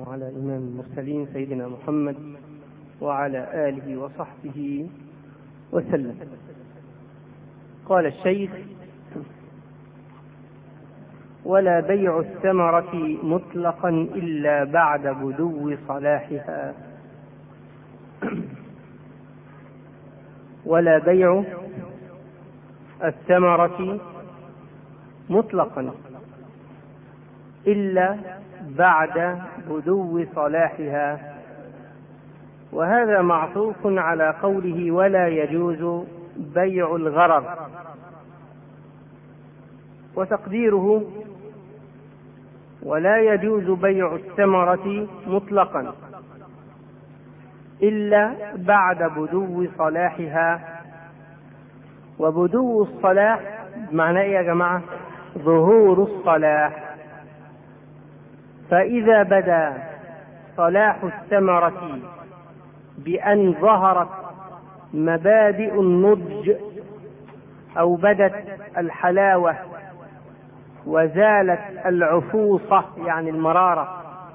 وعلى إمام المرسلين سيدنا محمد وعلى آله وصحبه وسلم قال الشيخ ولا بيع الثمرة مطلقا إلا بعد بدو صلاحها ولا بيع الثمرة مطلقا إلا بعد بدو صلاحها وهذا معطوف على قوله ولا يجوز بيع الغرر وتقديره ولا يجوز بيع الثمرة مطلقا إلا بعد بدو صلاحها وبدو الصلاح معناه إيه يا جماعة؟ ظهور الصلاح فإذا بدا صلاح الثمرة بأن ظهرت مبادئ النضج أو بدت الحلاوة وزالت العفوصة يعني المرارة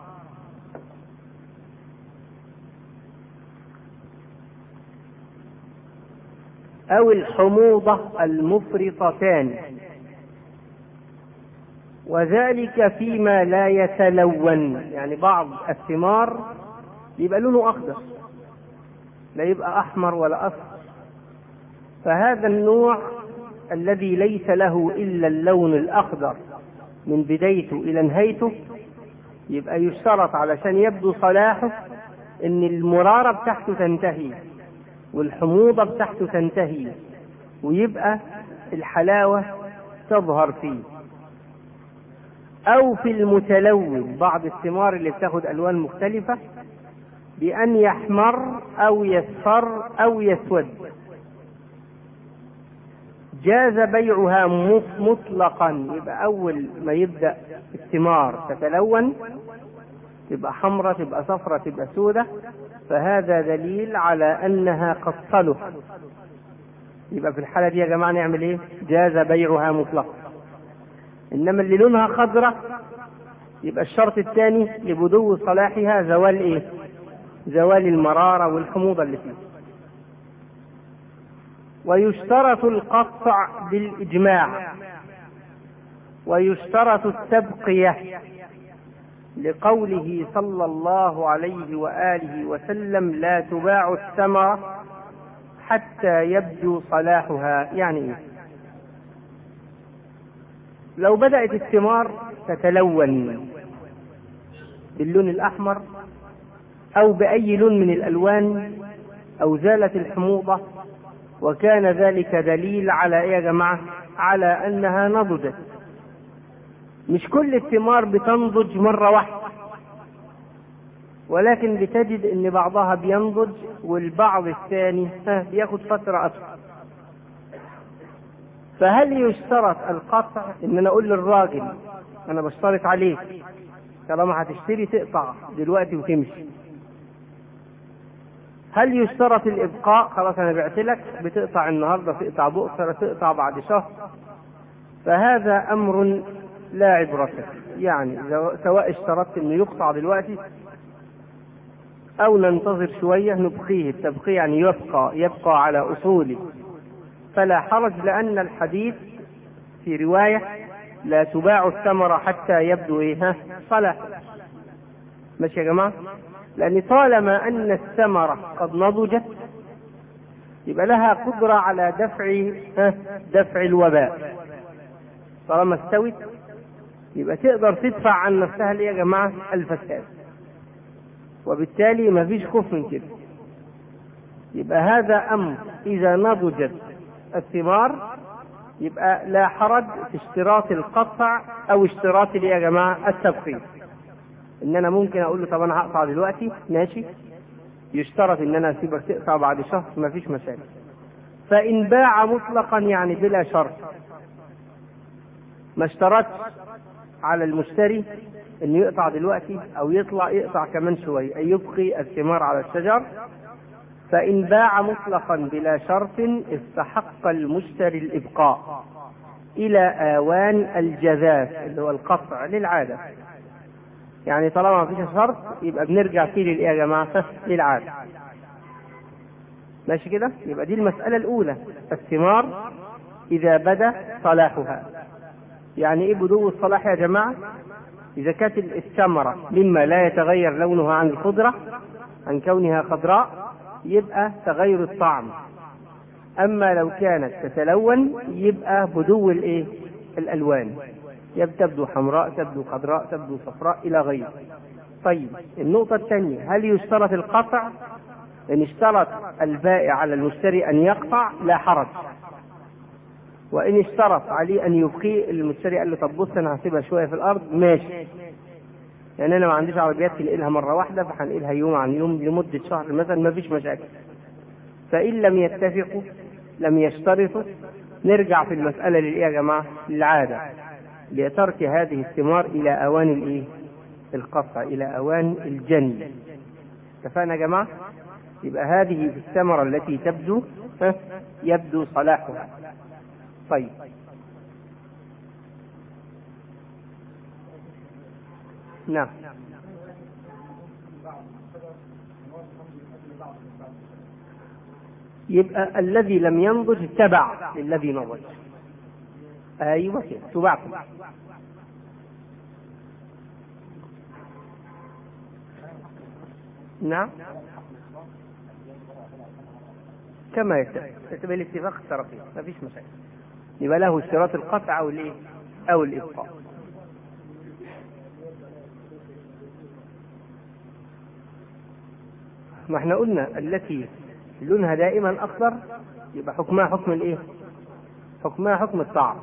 أو الحموضة المفرطتان وذلك فيما لا يتلون يعني بعض الثمار يبقى لونه أخضر لا يبقى أحمر ولا أصفر فهذا النوع الذي ليس له إلا اللون الأخضر من بدايته إلى نهايته يبقى يشترط علشان يبدو صلاحه إن المرارة بتاعته تنتهي والحموضة بتاعته تنتهي ويبقى الحلاوة تظهر فيه أو في المتلون بعض الثمار اللي بتاخد ألوان مختلفة بأن يحمر أو يصفر أو يسود جاز بيعها مطلقا يبقى أول ما يبدأ الثمار تتلون تبقى حمراء تبقى صفراء تبقى سودة فهذا دليل على أنها قد صلح يبقى في الحالة دي يا جماعة نعمل إيه؟ جاز بيعها مطلقا إنما اللي لونها خضرة يبقى الشرط الثاني لبدو صلاحها زوال إيه؟ زوال المرارة والحموضة اللي فيه ويشترط القطع بالإجماع ويشترط التبقية لقوله صلى الله عليه وآله وسلم لا تباع الثمرة حتى يبدو صلاحها يعني إيه؟ لو بدأت الثمار تتلون باللون الأحمر أو بأي لون من الألوان أو زالت الحموضة وكان ذلك دليل على إيه يا جماعة؟ على أنها نضجت مش كل الثمار بتنضج مرة واحدة ولكن بتجد ان بعضها بينضج والبعض الثاني بياخد فترة أطول فهل يشترط القطع ان انا اقول للراجل انا بشترط عليك طالما هتشتري تقطع دلوقتي وتمشي هل يشترط الابقاء خلاص انا بعت لك بتقطع النهارده تقطع بكره تقطع بعد شهر فهذا امر لا عبرة يعني سواء اشترطت انه يقطع دلوقتي او ننتظر شوية نبقيه التبقية يعني يبقى يبقى على اصوله فلا حرج لان الحديث في رواية لا تباع الثمرة حتى يبدو ايه صلاح ماشي يا جماعة لان طالما ان الثمرة قد نضجت يبقى لها قدرة على دفع دفع الوباء طالما استوت يبقى تقدر تدفع عن نفسها ليه يا جماعة الفساد وبالتالي ما فيش خوف من كده يبقى هذا أمر إذا نضجت الثمار يبقى لا حرج في اشتراط القطع أو اشتراط ليه يا جماعة التبقية إن أنا ممكن أقول له طب أنا هقطع دلوقتي ماشي يشترط إن أنا أسيبك تقطع بعد شهر ما فيش مشاكل فإن باع مطلقا يعني بلا شرط ما اشترطش على المشتري انه يقطع دلوقتي او يطلع يقطع كمان شوي اي يبقي الثمار على الشجر فان باع مطلقا بلا شرط استحق المشتري الابقاء الى اوان الجذاذ اللي هو القطع للعاده يعني طالما ما فيش شرط يبقى بنرجع فيه للايه يا جماعه؟ للعاده. ماشي كده؟ يبقى دي المسألة الأولى الثمار إذا بدا صلاحها. يعني إيه بدو الصلاح يا جماعة؟ إذا كانت الثمرة مما لا يتغير لونها عن الخضرة عن كونها خضراء يبقى تغير الطعم. أما لو كانت تتلون يبقى بدو الإيه؟ الألوان. تبدو حمراء تبدو خضراء تبدو صفراء إلى غيره طيب النقطة الثانية هل يشترط القطع إن اشترط البائع على المشتري أن يقطع لا حرج وإن اشترط عليه أن يبقي المشتري قال له طب بص أنا هسيبها شوية في الأرض ماشي يعني أنا ما عنديش عربيات تنقلها مرة واحدة فهنقلها يوم عن يوم لمدة شهر مثلا ما فيش مشاكل فإن لم يتفقوا لم يشترطوا نرجع في المسألة للإيه يا جماعة؟ للعادة لترك هذه الثمار إلى أوان الإيه؟ القطع إلى أوان الجني. اتفقنا يا جماعة؟ يبقى هذه الثمرة التي تبدو يبدو صلاحها. طيب. نعم. يبقى الذي لم ينضج تبع للذي نضج. ايوه كده تبعكم نعم كما يتبع الاتفاق الطرفين ما فيش مشاكل يبقى له اشتراط القطع او الايه او الابقاء ما احنا قلنا التي لونها دائما اخضر يبقى حكمها حكم الايه حكمها حكم الطعم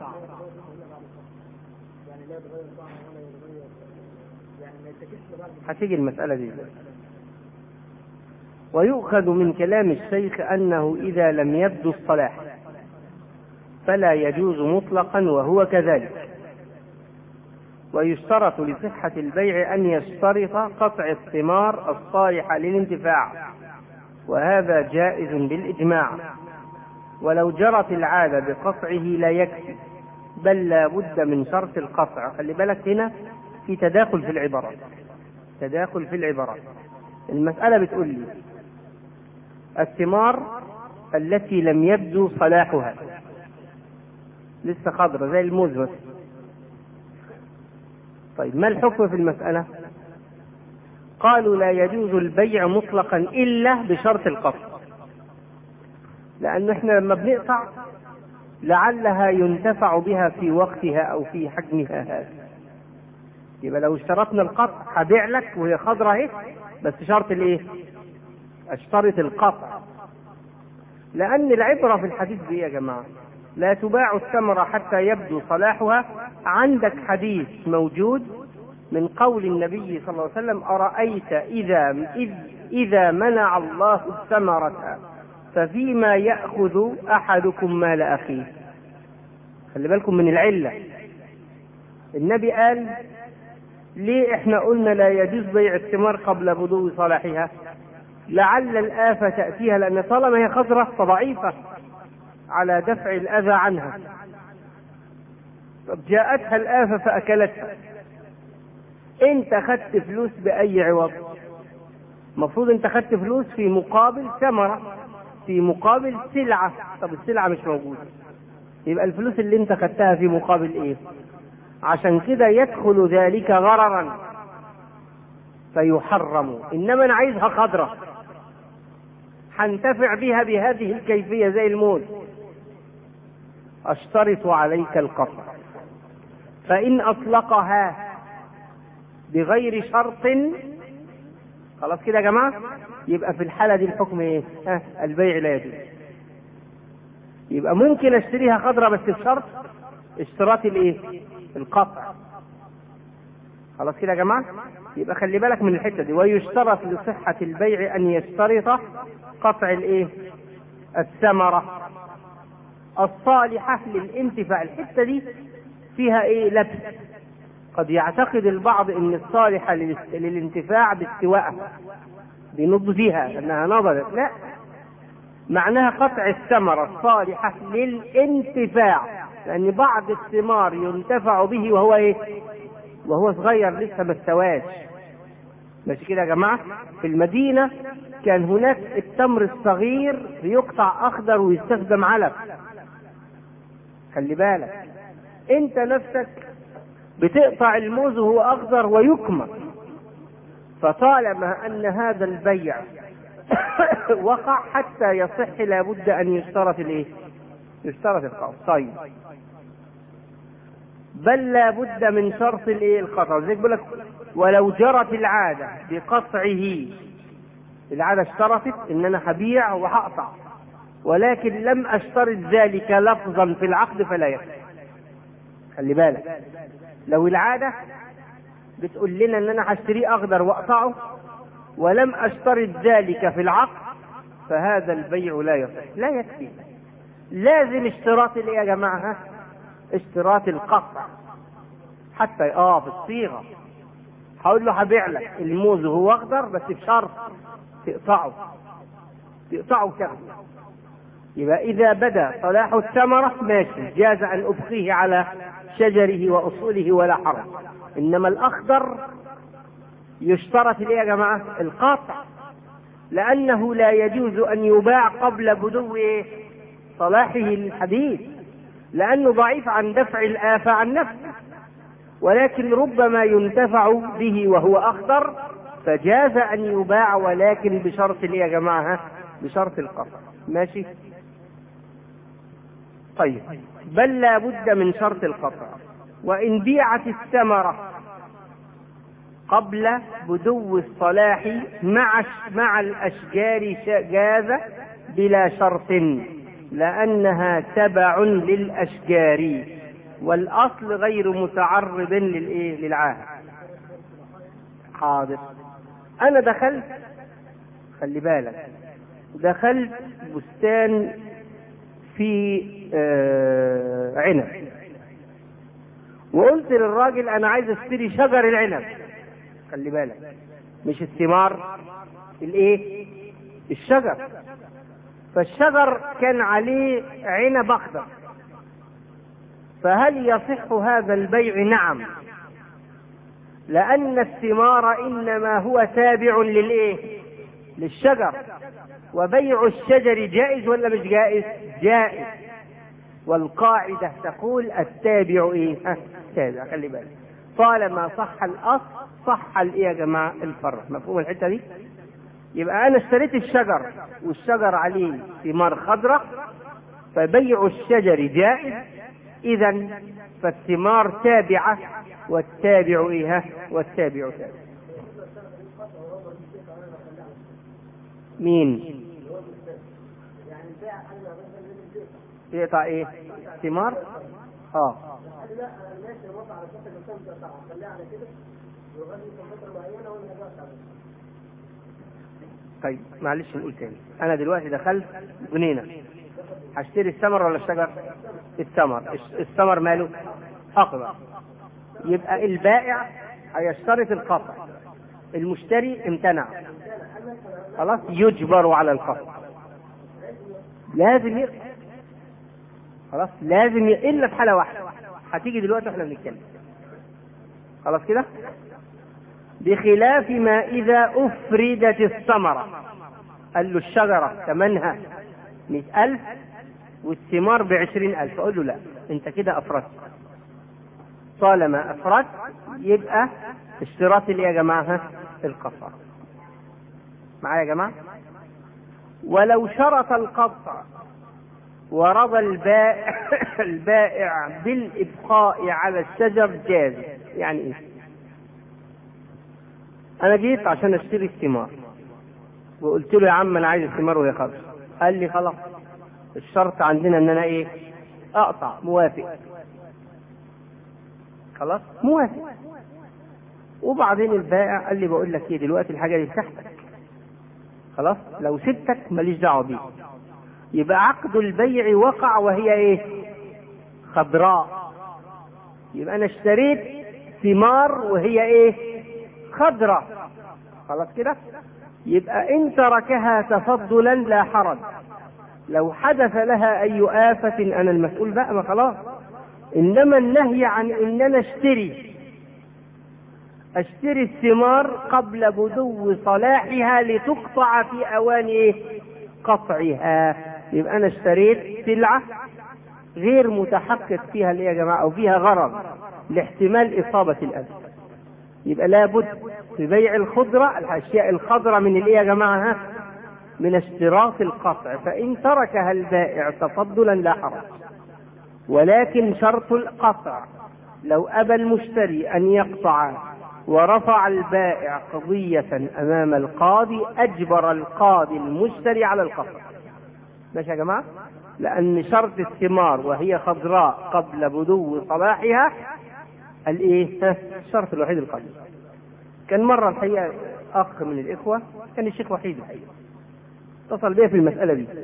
هتيجي المسألة دي ويؤخذ من كلام الشيخ أنه إذا لم يبدو الصلاح فلا يجوز مطلقا وهو كذلك ويشترط لصحة البيع أن يشترط قطع الثمار الصالحة للانتفاع وهذا جائز بالإجماع ولو جرت العادة بقطعه لا يكفي بل لا بد من شرط القطع خلي بالك هنا في تداخل في العبارات تداخل في العبارات المسألة بتقول لي الثمار التي لم يبدو صلاحها لسه خضرة زي الموز بس طيب ما الحكم في المسألة؟ قالوا لا يجوز البيع مطلقا إلا بشرط القطع لأن احنا لما بنقطع لعلها ينتفع بها في وقتها أو في حجمها هذا يبقى لو اشترطنا القطع هبيع لك وهي خضرة اهي بس شرط الايه؟ اشترط القطع لأن العبرة في الحديث دي يا جماعة لا تباع الثمرة حتى يبدو صلاحها عندك حديث موجود من قول النبي صلى الله عليه وسلم أرأيت إذا إذ إذا منع الله الثمرة ففيما يأخذ أحدكم مال أخيه خلي بالكم من العلة النبي قال ليه احنا قلنا لا يجوز بيع الثمار قبل بدو صلاحها لعل الآفة تأتيها لأن طالما هي خضرة فضعيفة على دفع الأذى عنها طب جاءتها الآفة فأكلتها أنت خدت فلوس بأي عوض المفروض أنت خدت فلوس في مقابل ثمرة في مقابل سلعة طب السلعة مش موجودة يبقى الفلوس اللي أنت خدتها في مقابل إيه عشان كده يدخل ذلك غررا فيحرم إنما أنا عايزها خضرة هنتفع بها بهذه الكيفية زي الموز أشترط عليك القطع فإن أطلقها بغير شرط خلاص كده يا جماعة يبقى في الحالة دي الحكم إيه؟ ها البيع لا يجوز يبقى ممكن أشتريها خضرة بس بشرط اشتراط الإيه؟ القطع خلاص كده يا جماعة يبقى خلي بالك من الحتة دي ويشترط لصحة البيع أن يشترط قطع الإيه؟ الثمرة الصالحة للانتفاع الحتة دي فيها إيه لبس قد يعتقد البعض أن الصالحة للانتفاع باستوائها بنضجها أنها نضجت لا معناها قطع الثمرة الصالحة للانتفاع لأن بعض الثمار ينتفع به وهو إيه؟ وهو صغير لسه ما استواش ماشي كده يا جماعة في المدينة كان هناك التمر الصغير بيقطع أخضر ويستخدم علف خلي بالك أنت نفسك بتقطع الموز وهو أخضر ويكمى فطالما أن هذا البيع وقع حتى يصح لابد أن يشترط الإيه؟ يشترط القطع طيب بل لا بد من شرط الايه القطع زي بيقول لك ولو جرت العاده بقطعه العاده اشترطت ان انا هبيع وهقطع ولكن لم اشترط ذلك لفظا في العقد فلا يكفي خلي بالك لو العاده بتقول لنا ان انا هشتريه اخضر واقطعه ولم اشترط ذلك في العقد فهذا البيع لا يصح لا يكفي لازم اشتراط الايه يا جماعه اشتراط القطع حتى اه بالصيغه هقول له هبيع لك الموز وهو اخضر بس بشرط تقطعه تقطعه تاخده يبقى اذا بدا صلاح الثمره ماشي جاز ان ابقيه على شجره واصوله ولا حرج انما الاخضر يشترط الايه يا جماعه القطع لانه لا يجوز ان يباع قبل بدو صلاحه الحديث لأنه ضعيف عن دفع الآفة عن نفسه ولكن ربما ينتفع به وهو أخضر فجاز أن يباع ولكن بشرط ايه يا جماعة بشرط القطع ماشي طيب بل لا بد من شرط القطع وإن بيعت الثمرة قبل بدو الصلاح مع مع الأشجار جاز بلا شرط لأنها تبع للأشجار والأصل غير متعرض للإيه؟ للعاهة حاضر أنا دخلت خلي بالك دخلت بستان في آه عنب وقلت للراجل أنا عايز أشتري شجر العنب خلي بالك مش الثمار الإيه؟ الشجر فالشجر كان عليه عنب اخضر فهل يصح هذا البيع نعم لان الثمار انما هو تابع للايه للشجر وبيع الشجر جائز ولا مش جائز جائز والقاعدة تقول التابع ايه ها تابع خلي بالك طالما صح الاصل صح الايه يا جماعة الفرع مفهوم الحتة دي يبقى انا اشتريت الشجر والشجر عليه ثمار خضراء فبيع الشجر جائز اذا فالثمار تابعه والتابع ايه والتابع تابع مين يقطع ايه ثمار اه طيب معلش نقول تاني انا دلوقتي دخلت جنينه هشتري الثمر ولا الشجر الثمر الثمر ماله اقرا يبقى البائع هيشترط القطع المشتري امتنع خلاص يجبر على القطع لازم يقطع خلاص لازم ي... الا في حاله واحده هتيجي دلوقتي واحنا بنتكلم خلاص كده بخلاف ما إذا أفردت الثمرة قال له الشجرة ثمنها مئة ألف والثمار بعشرين ألف أقول له لا أنت كده أفردت طالما أفردت يبقى اشتراط اللي يا جماعة القطع معايا يا جماعة ولو شرط القطع ورضى البائع البائع بالإبقاء على الشجر جاز يعني إيه؟ انا جيت عشان اشتري الثمار وقلت له يا عم انا عايز الثمار وهي خالص قال لي خلاص الشرط عندنا ان انا ايه اقطع موافق خلاص موافق وبعدين البائع قال لي بقول لك ايه دلوقتي الحاجه دي بتاعتك خلاص لو سبتك ماليش دعوه بيه يبقى عقد البيع وقع وهي ايه خضراء يبقى انا اشتريت ثمار وهي ايه خضراء خلاص كده يبقى إن تركها تفضلا لا حرج لو حدث لها أي آفة أنا المسؤول بقى ما خلاص إنما النهي عن إن أنا أشتري اشتري الثمار قبل بدو صلاحها لتقطع في اوان ايه قطعها يبقى انا اشتريت سلعه غير متحقق فيها الايه يا جماعه او فيها غرض لاحتمال اصابه الاذى يبقى لابد في بيع الخضره الاشياء الخضراء من الايه يا جماعه ها من اشتراط القطع فان تركها البائع تفضلا لا حرج ولكن شرط القطع لو ابى المشتري ان يقطع ورفع البائع قضية أمام القاضي أجبر القاضي المشتري على القطع ماشي يا جماعة لأن شرط الثمار وهي خضراء قبل بدو صلاحها الإيه؟ الشرط الوحيد القبل كان مرة الحقيقة أخ من الإخوة كان الشيخ وحيد الحقيقة اتصل بي في المسألة دي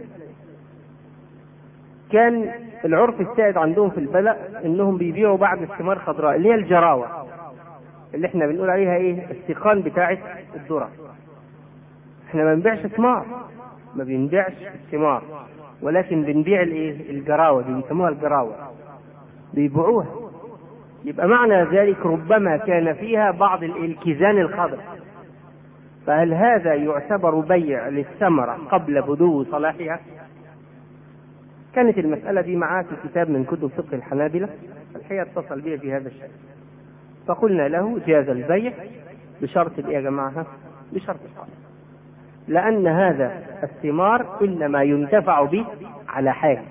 كان العرف السائد عندهم في البلد انهم بيبيعوا بعد الثمار خضراء اللي هي الجراوه اللي احنا بنقول عليها ايه السيقان بتاعه الذره احنا ما بنبيعش ثمار ما بنبيعش الثمار ولكن بنبيع الايه الجراوه دي بيسموها الجراوه بيبيعوها يبقى معنى ذلك ربما كان فيها بعض الكيزان الخضر فهل هذا يعتبر بيع للثمرة قبل بدو صلاحها؟ كانت المسألة دي معاه في كتاب من كتب فقه الحنابلة الحقيقة اتصل بي في هذا الشيء فقلنا له جاز البيع بشرط ايه يا جماعة؟ بشرط القطع لأن هذا الثمار إنما ينتفع به على حاجة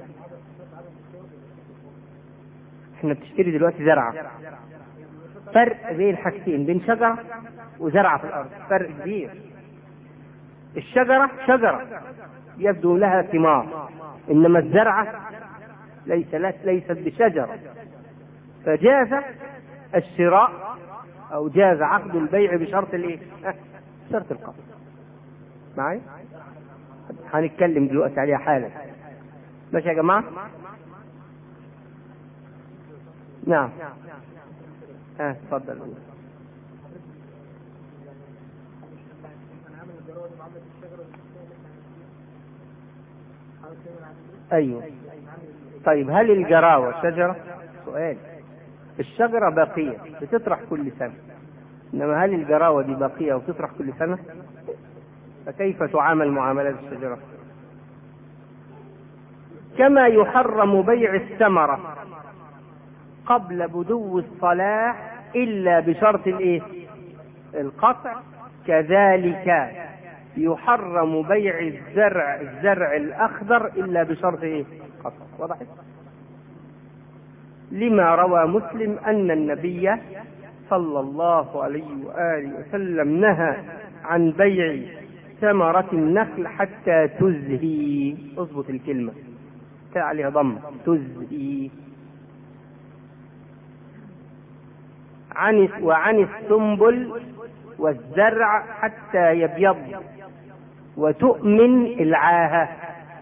احنا بتشتري دلوقتي زرعة فرق بين حاجتين بين شجرة وزرعة في الأرض فرق كبير الشجرة شجرة يبدو لها ثمار إنما الزرعة ليس ليست بشجرة فجاز الشراء أو جاز عقد البيع بشرط الإيه؟ شرط القبض معي؟ هنتكلم دلوقتي عليها حالا ماشي يا جماعة؟ نعم ها اتفضل ايوه طيب هل الجراوة شجرة؟ سؤال الشجرة باقية بتطرح كل سنة إنما هل الجراوة دي باقية وتطرح كل سنة؟ فكيف تعامل معاملة الشجرة؟ كما يحرم بيع الثمرة قبل بدو الصلاح إلا بشرط الإيه؟ القطع كذلك يحرم بيع الزرع الزرع الأخضر إلا بشرط إيه؟ قطع وضحت؟ لما روى مسلم أن النبي صلى الله عليه وآله وسلم نهى عن بيع ثمرة النخل حتى تزهي اضبط الكلمة عليها ضم تزهي عن وعن السنبل والزرع حتى يبيض وتؤمن العاهة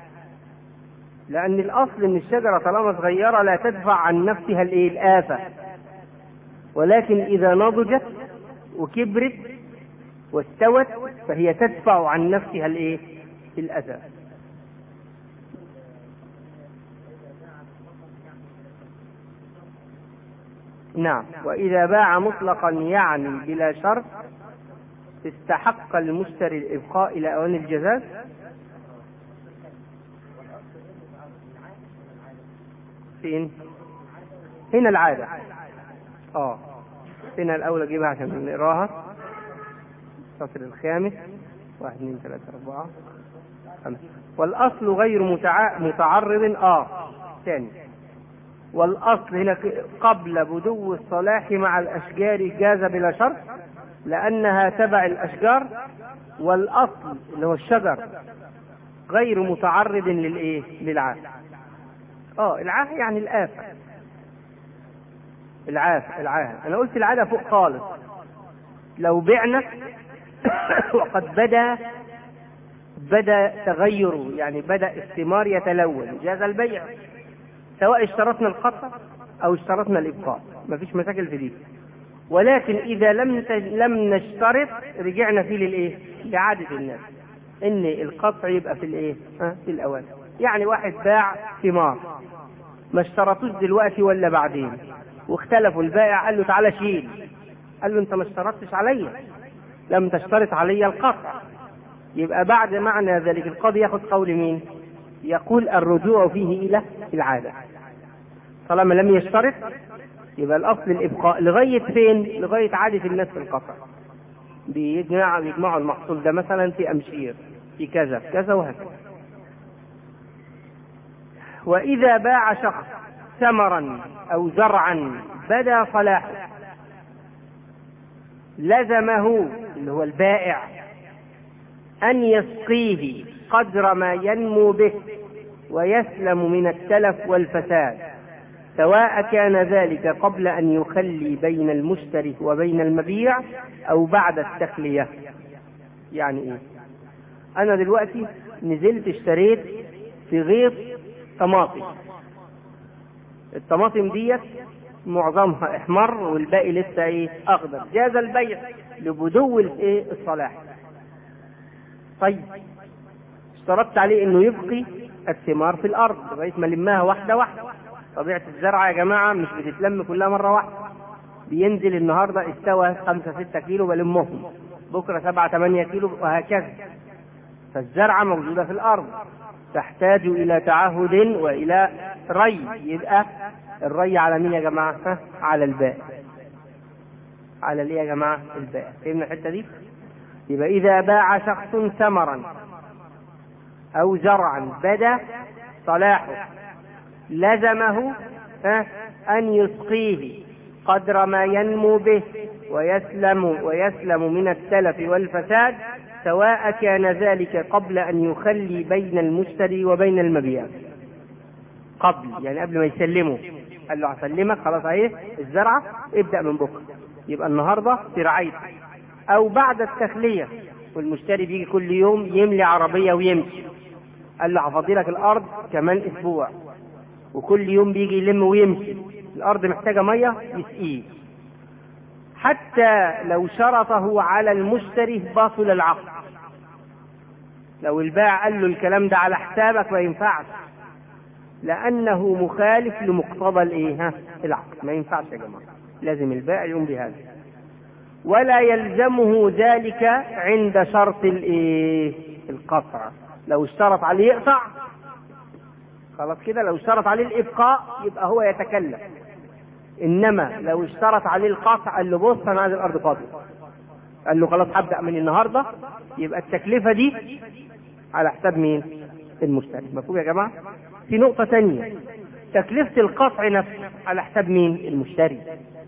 لأن الأصل إن الشجرة طالما صغيرة لا تدفع عن نفسها الإيه؟ الآفة ولكن إذا نضجت وكبرت واستوت فهي تدفع عن نفسها الإيه؟ الأذى نعم وإذا باع مطلقا يعني بلا شرط استحق المشتري الإبقاء إلى أوان الجزاز فين؟ هنا العادة اه هنا الأول أجيبها عشان نقراها السطر الخامس واحد اثنين ثلاثة أربعة خمسة والأصل غير متع... متعرض اه ثاني والأصل هنا قبل بدو الصلاح مع الأشجار جاز بلا شرط لأنها تبع الأشجار والأصل اللي هو الشجر غير متعرض للإيه؟ للعافية. اه العافية يعني الآفة. العافية العافية أنا قلت العادة فوق خالص. لو بعنا وقد بدا بدا تغيره يعني بدا الثمار يتلون جاز البيع سواء اشترطنا القطع او اشترطنا الابقاء ما فيش مشاكل في دي ولكن اذا لم لم نشترط رجعنا فيه للايه لعاده الناس ان القطع يبقى في الايه ها في الاوان يعني واحد باع ثمار ما اشترطوش دلوقتي ولا بعدين واختلفوا البائع قال له تعالى شيل قال له انت ما اشترطتش عليا لم تشترط علي القطع يبقى بعد معنى ذلك القاضي ياخذ قول مين يقول الرجوع فيه الى العاده طالما لم يشترط يبقى الاصل الابقاء لغايه فين لغايه عاده الناس في القطع بيجمع بيجمعوا المحصول ده مثلا في امشير في كذا كذا وهكذا واذا باع شخص ثمرا او زرعا بدا صلاحه لزمه اللي هو البائع ان يسقيه قدر ما ينمو به ويسلم من التلف والفساد سواء كان ذلك قبل ان يخلي بين المشتري وبين المبيع او بعد التخليه يعني ايه انا دلوقتي نزلت اشتريت في غيط طماطم الطماطم ديت معظمها احمر والباقي لسه ايه اخضر جاز البيع لبدو الايه الصلاح طيب اشترطت عليه انه يبقي الثمار في الارض لغايه ما لمها واحده واحده طبيعه الزرع يا جماعه مش بتتلم كلها مره واحده بينزل النهارده استوى خمسة ستة كيلو بلمهم بكرة سبعة ثمانية كيلو وهكذا فالزرعة موجودة في الأرض تحتاج إلى تعهد وإلى ري يبقى الري على مين يا جماعة؟ ها؟ على الباء على الإيه يا جماعة؟ الباء فهمنا الحتة دي؟ يبقى إذا باع شخص ثمرا أو زرعا بدا صلاحه لزمه ها أن يسقيه قدر ما ينمو به ويسلم ويسلم من التلف والفساد سواء كان ذلك قبل أن يخلي بين المشتري وبين المبيع قبل يعني قبل ما يسلمه قال له هسلمك خلاص اهي الزرعة ابدأ من بكرة يبقى النهاردة في رعايتك أو بعد التخلية والمشتري بيجي كل يوم يملي عربية ويمشي قال له هفضي لك الأرض كمان أسبوع وكل يوم بيجي يلم ويمشي الأرض محتاجة مية يسقيه حتى لو شرطه على المشتري باطل العقد لو البائع قال له الكلام ده على حسابك ما ينفعش لأنه مخالف لمقتضى الإيه؟ العقد ما ينفعش يا جماعة لازم البائع يقوم بهذا ولا يلزمه ذلك عند شرط الإيه؟ القطع لو اشترط عليه يقطع خلاص كده لو اشترط عليه الإبقاء يبقى هو يتكلم انما لو اشترط عليه القطع قال له بص انا عايز الارض فاضيه قال له خلاص هبدا من النهارده يبقى التكلفه دي على حساب مين المشتري مفهوم يا جماعه في نقطه ثانيه تكلفه القطع نفسه على حساب مين المشتري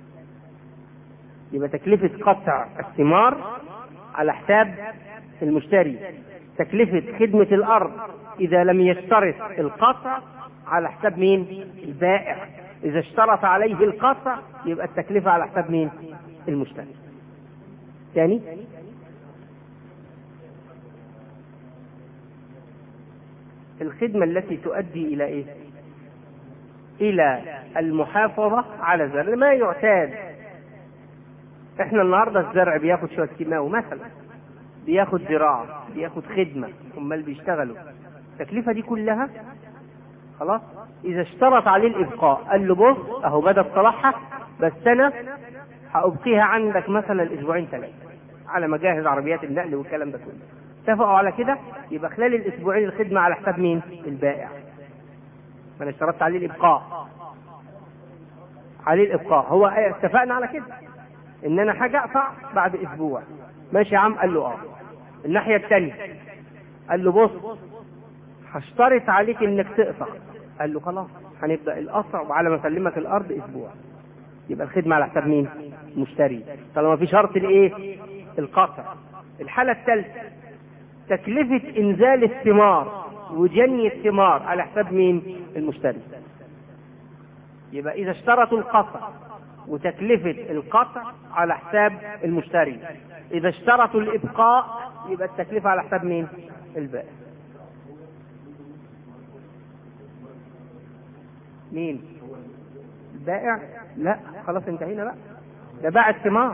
يبقى تكلفه قطع الثمار على حساب المشتري تكلفه خدمه الارض اذا لم يشترط القطع على حساب مين البائع إذا اشترط عليه القطع يبقى التكلفة على حساب مين؟ المشتري. ثاني الخدمة التي تؤدي إلى إيه؟ إلى المحافظة على الزرع ما يعتاد احنا النهارده الزرع بياخد شوية كيماوي مثلا بياخد زراعة بياخد خدمة امال بيشتغلوا التكلفة دي كلها خلاص اذا اشترط عليه الابقاء قال له بص اهو بدأ صلاحها بس انا هابقيها عندك مثلا اسبوعين ثلاثه على ما جاهز عربيات النقل والكلام ده كله اتفقوا على كده يبقى خلال الاسبوعين الخدمه على حساب مين البائع ما انا اشترطت عليه الابقاء عليه الابقاء هو اتفقنا على كده ان انا حاجه اقطع بعد اسبوع ماشي يا عم قال له اه الناحيه الثانيه قال له بص هشترط عليك انك تقطع قال له خلاص هنبدا القطع وعلى ما اسلمك الارض اسبوع يبقى الخدمه على حساب مين؟ مشتري طالما في شرط الايه؟ القطع الحاله الثالثه تكلفه انزال الثمار وجني الثمار على حساب مين؟ المشتري يبقى اذا اشترطوا القطع وتكلفه القطع على حساب المشتري اذا اشترطوا الابقاء يبقى التكلفه على حساب مين؟ البائع مين البائع لا خلاص انتهينا بقى ده باع الثمار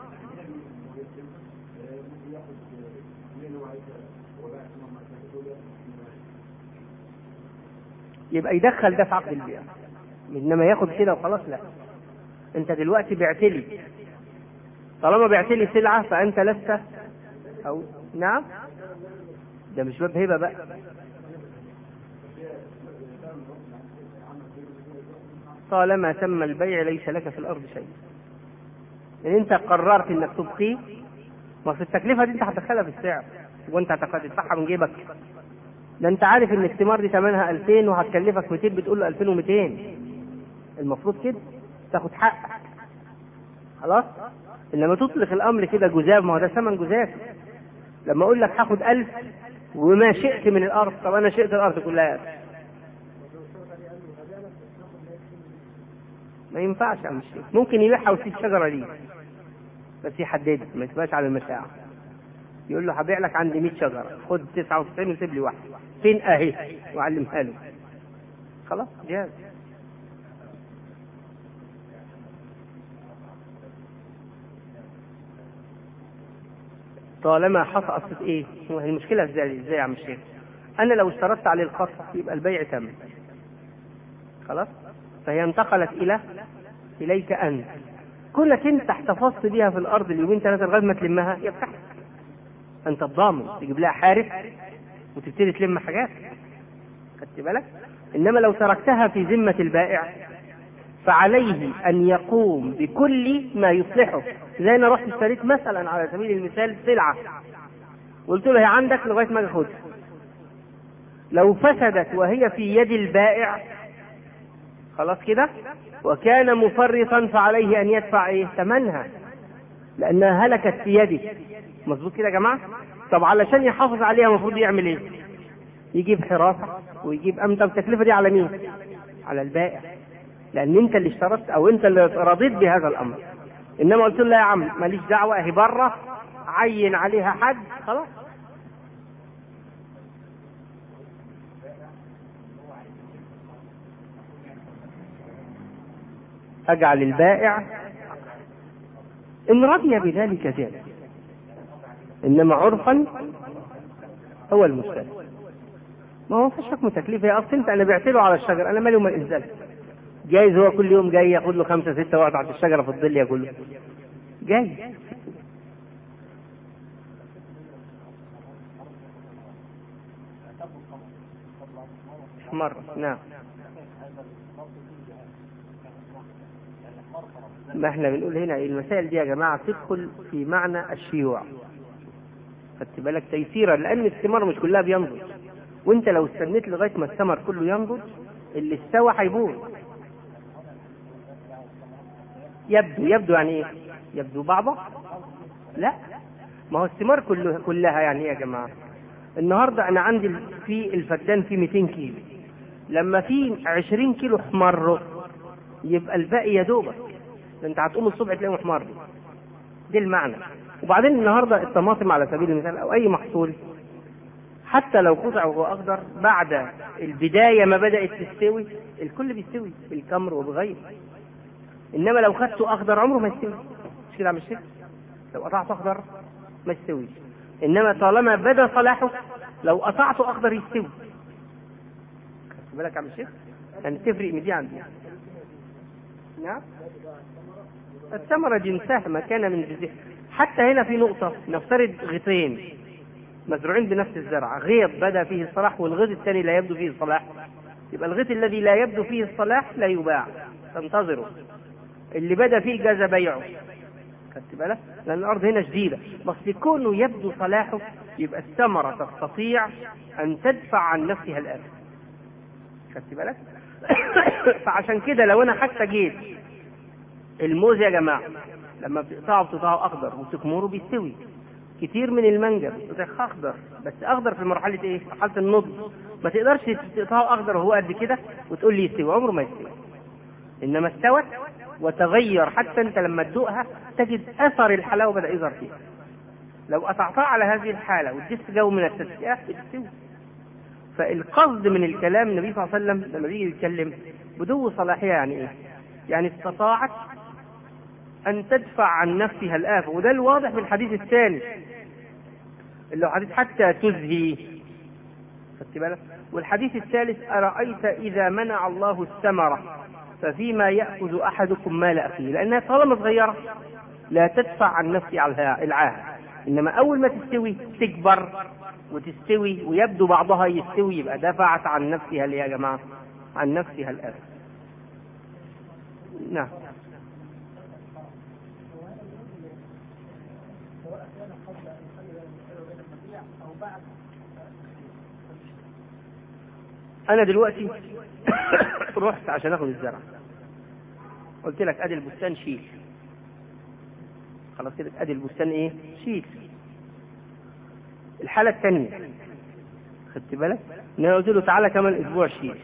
يبقى يدخل ده في عقد البيع انما ياخد كده وخلاص لا انت دلوقتي بعت لي طالما بعت لي سلعة فأنت لست أو نعم ده مش باب هبة بقى طالما تم البيع ليس لك في الأرض شيء يعني أنت قررت إنك تبقيه ما في التكلفة دي أنت هتدخلها في السعر وأنت هتدفعها من جيبك ده أنت عارف إن الثمار دي ثمنها 2000 وهتكلفك 200 بتقول له 2200 المفروض كده تاخد حقك خلاص انما تطلق الامر كده جزاف ما هو ده ثمن جزاف لما اقول لك هاخد ألف وما شئت من الارض طب انا شئت الارض كلها ما ينفعش يا عم الشيخ ممكن يبيعها ويسيب شجره ليه بس يحددها ما تبقاش على المشاعر يقول له هبيع لك عندي 100 شجره خد 99 وسيب لي واحده فين اهي وعلمها له خلاص جاهز طالما حصلت ايه؟ هو المشكله ازاي ازاي يا عم الشيخ؟ انا لو اشترطت عليه القص يبقى البيع تم. خلاص؟ فهي انتقلت الى اليك انت. كونك انت احتفظت بيها في الارض اليومين ثلاثه لغايه ما تلمها هي بتاعتك. انت الضامن تجيب لها حارس وتبتدي تلم حاجات. خدت بالك؟ انما لو تركتها في ذمه البائع فعليه أن يقوم بكل ما يصلحه زي أنا رحت اشتريت مثلا على سبيل المثال سلعة قلت له هي عندك لغاية ما أخدها لو فسدت وهي في يد البائع خلاص كده وكان مفرطا فعليه أن يدفع إيه ثمنها لأنها هلكت في يده مظبوط كده يا جماعة طب علشان يحافظ عليها المفروض يعمل إيه يجيب حراسة ويجيب أمتى التكلفة دي على مين على البائع لان انت اللي اشترطت او انت اللي رضيت بهذا الامر انما قلت له يا عم ماليش دعوه اهي بره عين عليها حد خلاص اجعل البائع ان رضي بذلك ذلك انما عرفا هو المشتري ما هو فيش حكم تكليف هي اصل انت انا بعت له على الشجر انا مالي وما انزل جايز هو كل يوم جاي ياخد له خمسه سته ويقعد تحت الشجره في الظل ياكل له جاي مرة نعم ما احنا بنقول هنا المسائل دي يا جماعة تدخل في معنى الشيوع خدت بالك تيسيرا لأن الثمار مش كلها بينضج وانت لو استنيت لغاية ما الثمر كله ينضج اللي استوى هيبوظ يبدو يبدو يعني ايه؟ يبدو بعضه؟ لا ما هو الثمار كله كلها يعني ايه يا جماعه؟ النهارده انا عندي في الفدان فيه 200 كيلو لما في 20 كيلو احمروا يبقى الباقي يا دوبك ده انت هتقوم الصبح تلاقيهم احمر دي المعنى وبعدين النهارده الطماطم على سبيل المثال او اي محصول حتى لو قطع وهو اخضر بعد البدايه ما بدات تستوي الكل بيستوي بالكمر وبغيره انما لو خدته اخضر عمره ما يستوي مش كده يا عم الشيخ لو قطعته اخضر ما يستويش انما طالما بدا صلاحه لو قطعته اخضر يستوي خدت بالك يا عم الشيخ يعني تفرق من دي عن دي نعم الثمرة جنسها ما كان من جنسها حتى هنا في نقطة نفترض غيطين مزروعين بنفس الزرع غيط بدا فيه الصلاح والغيط الثاني لا يبدو فيه الصلاح يبقى الغيط الذي لا يبدو فيه الصلاح لا يباع تنتظره اللي بدا فيه جاز بيعه خدت بالك؟ لان الارض هنا شديده بس كونه يبدو صلاحه يبقى الثمره تستطيع ان تدفع عن نفسها الاثم خدت بالك؟ فعشان كده لو انا حتى جيت الموز يا جماعه لما بتقطعه بتقطعه اخضر وتكمره بيستوي كتير من المانجا بتقطعه اخضر بس اخضر في مرحله ايه؟ مرحله النضج ما تقدرش تقطعه اخضر وهو قد كده وتقول لي يستوي عمره ما يستوي انما استوت وتغير حتى انت لما تدوقها تجد اثر الحلاوه بدا يظهر فيها لو قطعتها على هذه الحاله واديت جو من التسقيه بتستوي فالقصد من الكلام النبي صلى الله عليه وسلم لما بيجي يتكلم بدو صلاحيه يعني ايه؟ يعني استطاعت ان تدفع عن نفسها الافه وده الواضح في الحديث الثاني اللي هو حديث حتى تزهي خدت بالك والحديث الثالث ارايت اذا منع الله الثمره ففيما ياخذ احدكم مال اخيه لانها طالما صغيره لا تدفع عن نفسها العاهة إنما أول ما تستوي تكبر وتستوي ويبدو بعضها يستوي يبقى دفعت عن نفسها اللي يا جماعة عن نفسها الآن نعم أنا دلوقتي رحت عشان آخد الزرع قلت لك أدي البستان شيل خلاص كده أدي البستان إيه؟ شيل الحالة الثانية خدت بالك؟ إن أنا قلت له تعالى كمان أسبوع شيل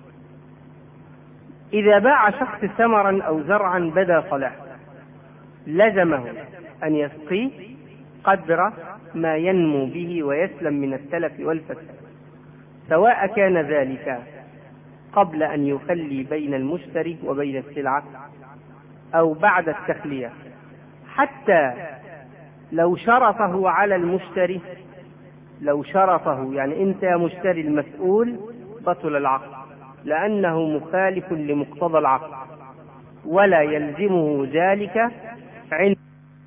إذا باع شخص ثمرا أو زرعا بدا صلاحه لزمه أن يسقيه قدر ما ينمو به ويسلم من التلف والفساد سواء كان ذلك قبل أن يخلي بين المشتري وبين السلعة أو بعد التخلية حتى لو شرطه على المشتري لو شرطه يعني أنت يا مشتري المسؤول بطل العقد لأنه مخالف لمقتضى العقد ولا يلزمه ذلك عند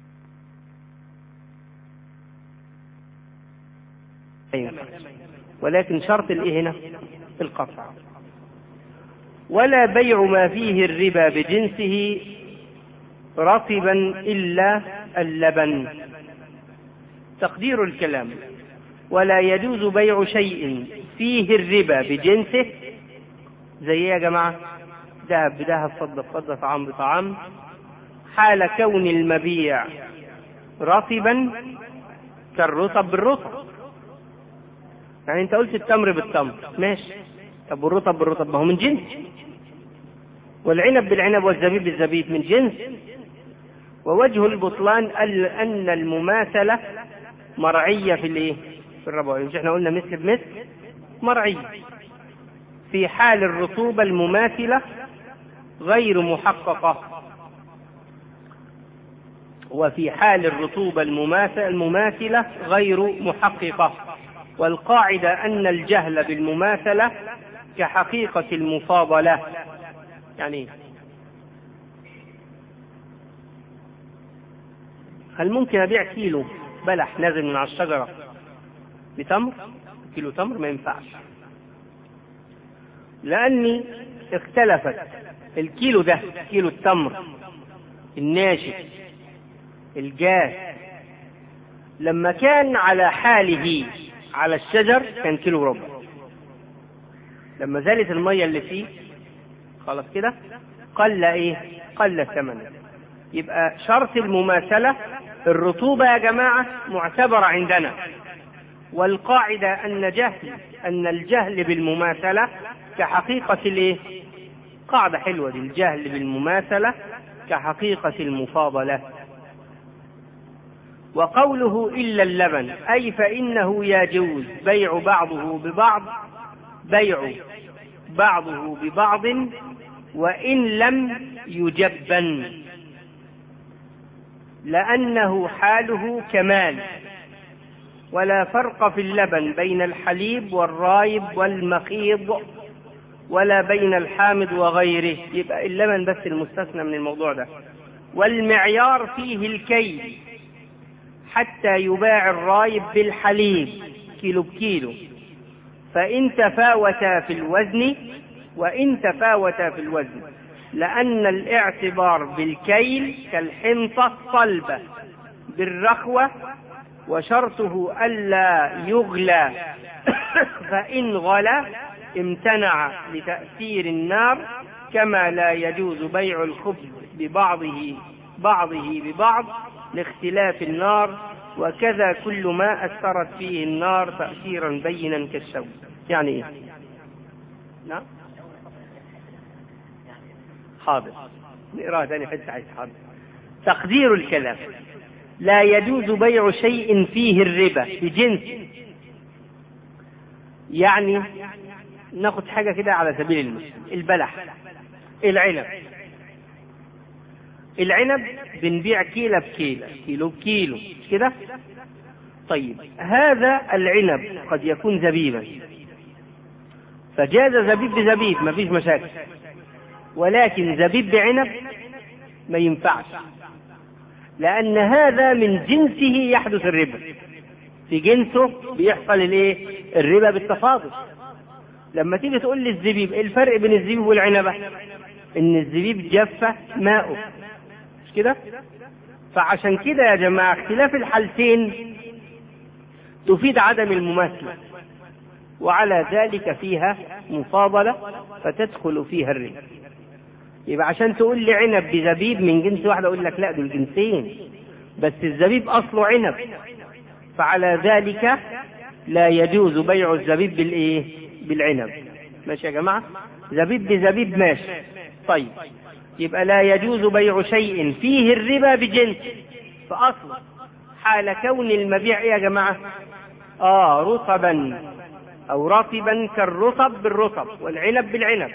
ولكن شرط الايه هنا القطع ولا بيع ما فيه الربا بجنسه رطبا الا اللبن تقدير الكلام ولا يجوز بيع شيء فيه الربا بجنسه زي ايه يا جماعه ذهب بذهب فضه بفضه طعام بطعام حال كون المبيع رطبا كالرطب بالرطب يعني انت قلت التمر بالتمر ماشي طب والرطب بالرطب ما هو من جنس والعنب بالعنب والزبيب بالزبيب من جنس ووجه البطلان ان المماثله مرعيه في الايه؟ في الربويه مش احنا قلنا مثل بمثل مرعيه في حال الرطوبه المماثله غير محققه وفي حال الرطوبه المماثله غير محققه والقاعدة أن الجهل بالمماثلة كحقيقة المفاضلة يعني هل ممكن أبيع كيلو بلح نازل من على الشجرة بتمر كيلو تمر ما ينفعش لأني اختلفت الكيلو ده كيلو التمر الناشف الجاف لما كان على حاله على الشجر كان كيلو وربع لما زالت الميه اللي فيه خلاص كده قل ايه قل ثمنه يبقى شرط المماثله الرطوبه يا جماعه معتبره عندنا والقاعده ان جهل ان الجهل بالمماثله كحقيقه الايه قاعده حلوه دي الجهل بالمماثله كحقيقه المفاضله وقوله إلا اللبن أي فإنه يجوز بيع بعضه ببعض بيع بعضه ببعض وإن لم يجبن لأنه حاله كمال ولا فرق في اللبن بين الحليب والرايب والمخيض ولا بين الحامض وغيره يبقى اللبن بس المستثنى من الموضوع ده والمعيار فيه الكيل حتى يباع الرايب بالحليب كيلو بكيلو فإن تفاوتا في الوزن وإن تفاوتا في الوزن لأن الاعتبار بالكيل كالحنطة صلبة بالرخوة وشرطه ألا يغلى فإن غلا امتنع لتأثير النار كما لا يجوز بيع الخبز ببعضه بعضه ببعض لاختلاف النار وكذا كل ما أثرت فيه النار تأثيرا بينا كالشوك يعني إيه؟ نعم حاضر نقرأها تاني حتة عايز حاضر تقدير الكلام لا يجوز بيع شيء فيه الربا بجنس يعني ناخد حاجة كده على سبيل المثال البلح العنب العنب بنبيع كيلة بكيلة كيلو بكيلو مش كده طيب هذا العنب قد يكون زبيبا فجاز زبيب بزبيب ما فيش مشاكل ولكن زبيب بعنب ما ينفعش لأن هذا من جنسه يحدث الربا في جنسه بيحصل الايه الربا بالتفاضل لما تيجي تقول لي الزبيب ايه الفرق بين الزبيب والعنبة ان الزبيب جف ماؤه مش كده فعشان كده يا جماعة اختلاف الحالتين تفيد عدم المماثلة وعلى ذلك فيها مفاضلة فتدخل فيها الربا يبقى عشان تقول لي عنب بزبيب من جنس واحد اقول لك لا دول جنسين بس الزبيب اصله عنب فعلى ذلك لا يجوز بيع الزبيب بالايه بالعنب ماشي يا جماعه زبيب بزبيب ماشي طيب يبقى لا يجوز بيع شيء فيه الربا بجنس فاصله حال كون المبيع ايه يا جماعه اه رطبا او رطبا كالرطب بالرطب والعنب بالعنب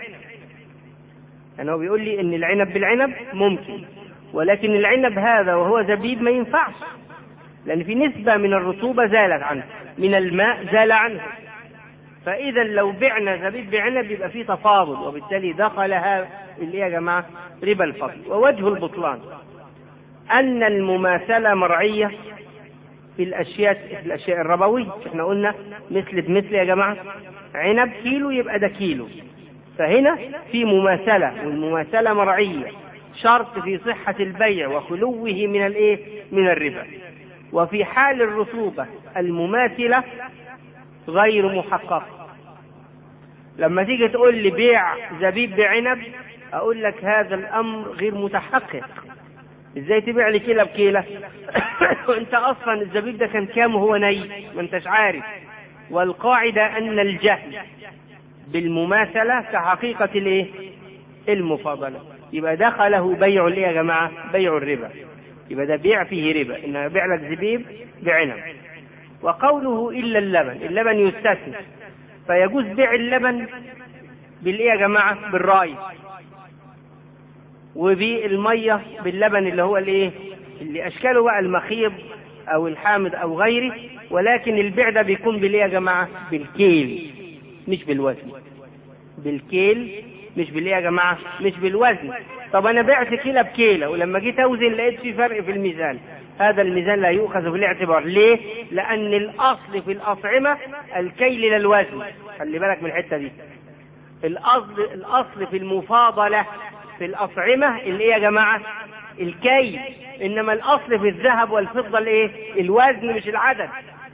يعني هو بيقول لي ان العنب بالعنب ممكن ولكن العنب هذا وهو زبيب ما ينفعش لان في نسبة من الرطوبة زالت عنه من الماء زال عنه فاذا لو بعنا زبيب بعنب يبقى فيه تفاضل وبالتالي دخلها اللي يا جماعة ربا الفضل ووجه البطلان ان المماثلة مرعية في الاشياء في الاشياء الربوية احنا قلنا مثل بمثل يا جماعة عنب كيلو يبقى ده كيلو فهنا في مماثلة والمماثلة مرعية شرط في صحة البيع وخلوه من الايه؟ من الربا. وفي حال الرطوبة المماثلة غير محققة. لما تيجي تقول لي بيع زبيب بعنب أقول لك هذا الأمر غير متحقق. ازاي تبيع لي كيلة بكيلة؟ وانت اصلا الزبيب ده كان كام وهو ني؟ ما انتش عارف. والقاعدة أن الجهل بالمماثلة كحقيقة الايه؟ المفاضلة. يبقى دخله بيع الايه يا جماعة؟ بيع الربا. يبقى ده بيع فيه ربا، إن بيع لك زبيب بعنب. وقوله إلا اللبن، اللبن يستثنى. فيجوز بيع اللبن بالايه يا جماعة؟ بالراي. وبالمية باللبن اللي هو الايه؟ اللي أشكاله بقى المخيض أو الحامض أو غيره، ولكن البيع ده بيكون بالايه يا جماعة؟ بالكيل. مش بالوزن بالكيل مش بالايه يا جماعه مش بالوزن طب انا بعت كيلة بكيلة ولما جيت اوزن لقيت في فرق في الميزان هذا الميزان لا يؤخذ في الاعتبار ليه لان الاصل في الاطعمه الكيل لا الوزن خلي بالك من الحته دي الاصل الاصل في المفاضله في الاطعمه اللي ايه يا جماعه الكيل انما الاصل في الذهب والفضه الايه الوزن مش العدد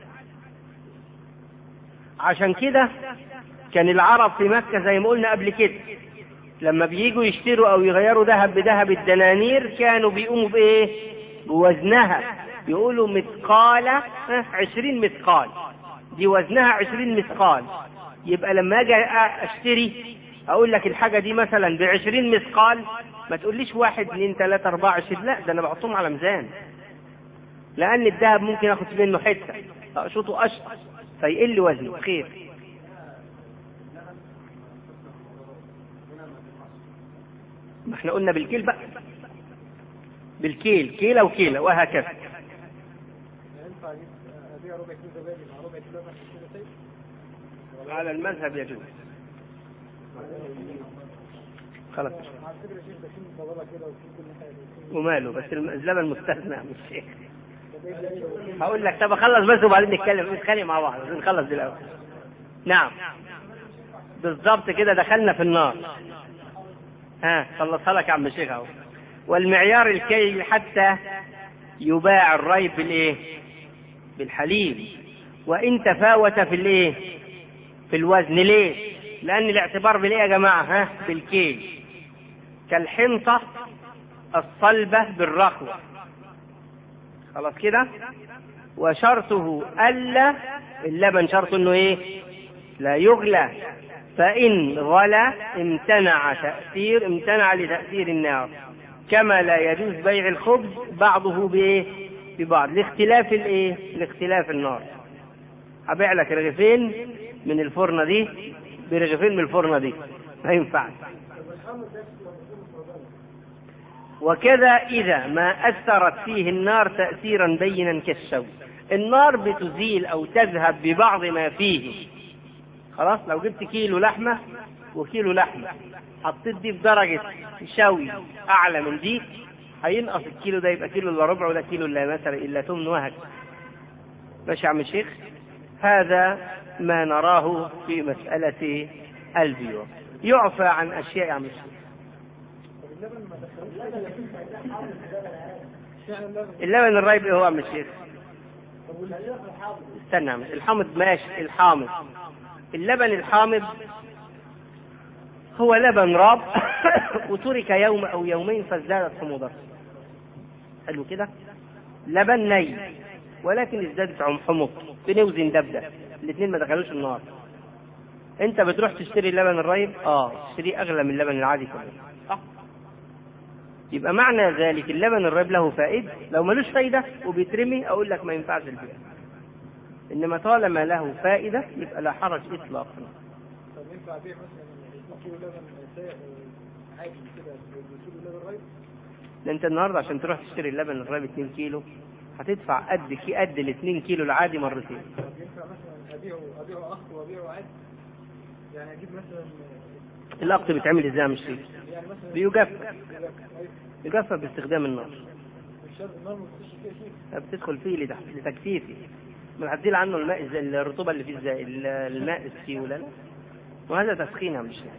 عشان كده كان العرب في مكة زي ما قلنا قبل كده لما بييجوا يشتروا أو يغيروا ذهب بذهب الدنانير كانوا بيقوموا بإيه؟ بوزنها يقولوا مثقالة عشرين مثقال دي وزنها عشرين مثقال يبقى لما أجي أشتري أقول لك الحاجة دي مثلا بعشرين مثقال ما تقوليش واحد اثنين ثلاثة أربعة عشرين لا ده أنا بحطهم على ميزان لأن الذهب ممكن آخد منه حتة أقشطه أشطر فيقل وزنه خير ما احنا قلنا بالكيل بقى بالكيل كيلة وكيلة وهكذا على المذهب يجوز خلاص وماله بس اللبن مستثنى من الشيخ هقول لك طب اخلص بس وبعدين نتكلم نتخانق مع بعض نخلص دي الاول نعم بالظبط كده دخلنا في النار ها خلصها لك يا عم الشيخ اهو والمعيار الكيل حتى يباع الري بالايه بالحليب وان تفاوت في الايه في الوزن ليه لان الاعتبار بالايه يا جماعه ها بالكيل كالحنطه الصلبه بالرخوه خلاص كده وشرطه ألا اللبن شرط انه ايه لا يغلى فإن غلى امتنع تأثير امتنع لتأثير النار كما لا يجوز بيع الخبز بعضه بايه ببعض لاختلاف الايه لاختلاف النار هبيع لك رغيفين من الفرنه دي برغيفين من الفرنه دي ما ينفعش وكذا إذا ما أثرت فيه النار تأثيرا بينا كالشوك النار بتزيل أو تذهب ببعض ما فيه خلاص لو جبت كيلو لحمة وكيلو لحمة حطيت دي في درجة شوي أعلى من دي هينقص الكيلو ده يبقى كيلو الا ربع وده كيلو الا مثلا الا ثمن وهكذا ماشي يا عم الشيخ هذا ما نراه في مسألة البيوع يعفى عن أشياء يا عم الشيخ اللبن الرايب ايه هو يا عم الشيخ؟ استنى يا عم الحامض ماشي الحامض اللبن الحامض هو لبن راب وترك يوم او يومين فازدادت حموضته حلو كده لبن ني ولكن ازدادت حموض بنوزن دبده الاثنين ما دخلوش النار انت بتروح تشتري اللبن الرايب اه تشتريه اغلى من اللبن العادي كمان صح يبقى معنى ذلك اللبن الرايب له فائدة لو ملوش فايدة وبيترمي أقول لك ما ينفعش البيع إنما طالما له فائدة يبقى لا حرج إطلاقا طب ينفع ابيع مثلا كيلو لبن سايق عادي كده بكيلو لبن رايب ده أنت النهاردة عشان تروح تشتري اللبن الرايب 2 كيلو هتدفع قد كي قد ال 2 كيلو العادي مرتين طب ينفع مثلا ابيعه ابيعه اخ وابيعه عادي يعني اجيب مثلا الأقط بيتعمل إزاي يا عم الشيخ؟ يعني مثلا بيجفف أيوة. يجفف باستخدام النار مش شرط النار ما تخش فيها شيء بتدخل فيه لتح- لتجفيفه ما هتزيل عنه الماء زي الرطوبة اللي فيه ازاي ال- الماء السيولة لا وهذا تسخين يا عم الشيخ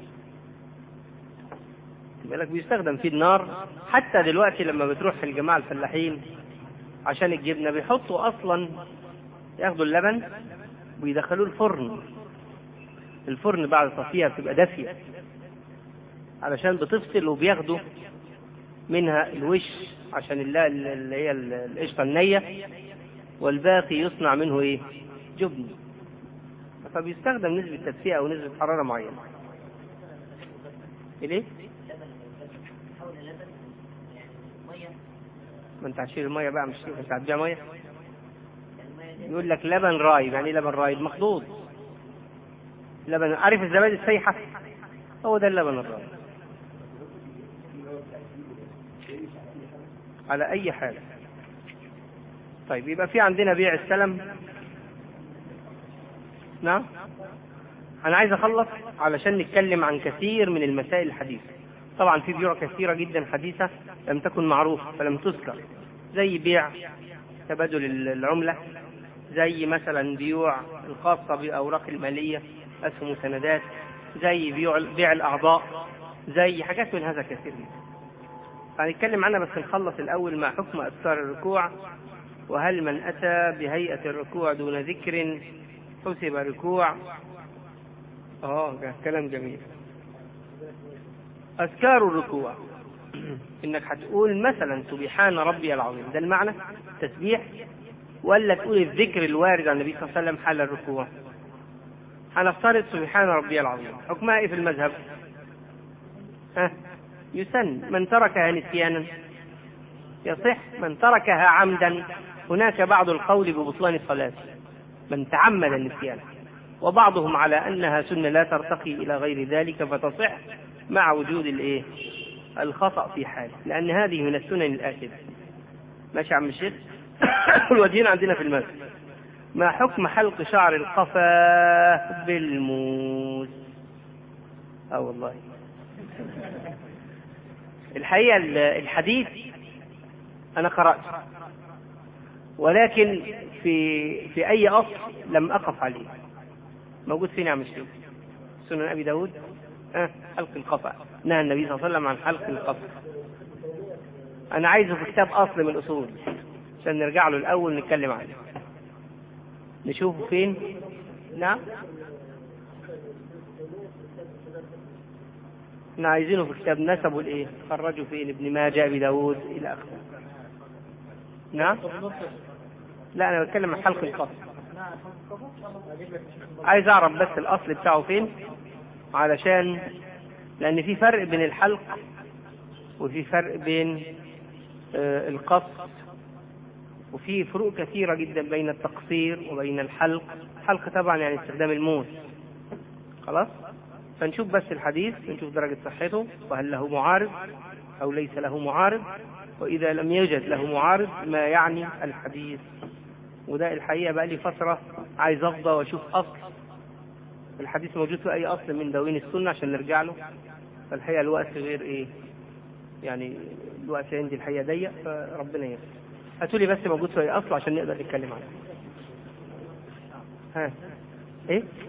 يبقى لك بيستخدم فيه النار حتى دلوقتي لما بتروح في الجماعة الفلاحين عشان الجبنة بيحطوا أصلا ياخدوا اللبن ويدخلوه الفرن الفرن بعد تصفيها بتبقى دافية علشان بتفصل وبياخدوا منها الوش عشان الل- اللي هي ال- القشطة النية والباقي يصنع منه ايه؟ جبن فبيستخدم نسبة تدفئة أو نسبة حرارة معينة. ليه؟ ما انت هتشيل المية بقى مش انت هتبيع مية؟ يقول لك لبن رايب، يعني ايه لبن رايب؟ مخضوض. لبن عارف الزبادي السايحة؟ هو ده اللبن الرايب. على أي حال. طيب يبقى في عندنا بيع السلم نعم أنا عايز أخلص علشان نتكلم عن كثير من المسائل الحديثة طبعا في بيوع كثيرة جدا حديثة لم تكن معروفة فلم تذكر زي بيع تبادل العملة زي مثلا بيوع الخاصة بأوراق المالية أسهم وسندات زي بيوع بيع الأعضاء زي حاجات من هذا كثير هنتكلم عنها بس نخلص الأول مع حكم أذكار الركوع وهل من أتى بهيئة الركوع دون ذكر حسب ركوع اه ده كلام جميل أذكار الركوع إنك هتقول مثلا سبحان ربي العظيم ده المعنى تسبيح ولا تقول الذكر الوارد عن النبي صلى الله عليه وسلم حال الركوع هنفترض سبحان ربي العظيم حكمها ايه في المذهب ها يسن من تركها نسيانا يصح من تركها عمدا هناك بعض القول ببطلان الصلاة من تعمد النسيان وبعضهم على أنها سنة لا ترتقي إلى غير ذلك فتصح مع وجود الإيه؟ الخطأ في حال لأن هذه من السنن الآكدة ماشي يا عم الشيخ الوجهين عندنا في المسجد ما حكم حلق شعر القفا بالموس اه والله الحقيقة الحديث أنا قرأت ولكن في في أي أصل لم أقف عليه موجود فين يا عم الشيخ؟ سنن أبي داود أه حلق القفا نهى النبي صلى الله عليه وسلم عن حلق القفا أنا عايزه في كتاب أصل من الأصول عشان نرجع له الأول نتكلم عنه نشوفه فين؟ نعم احنا عايزينه في كتاب نسبه الايه؟ خرجوا فين؟ ابن ماجه ابي داود الى اخره. نعم؟ لا انا بتكلم عن حلق القصر. عايز اعرف بس الاصل بتاعه فين؟ علشان لان في فرق بين الحلق وفي فرق بين آه القص وفي فروق كثيرة جدا بين التقصير وبين الحلق الحلق طبعا يعني استخدام الموس خلاص فنشوف بس الحديث نشوف درجة صحته وهل له معارض أو ليس له معارض وإذا لم يوجد له معارض ما يعني الحديث وده الحقيقة بقى لي فترة عايز أفضى وأشوف أصل الحديث موجود في أي أصل من دواوين السنة عشان نرجع له فالحقيقة الوقت غير إيه يعني الوقت عندي الحقيقه ضيق فربنا يسر هاتوا لي بس موجود سؤال اصله عشان نقدر نتكلم عنه ها ايه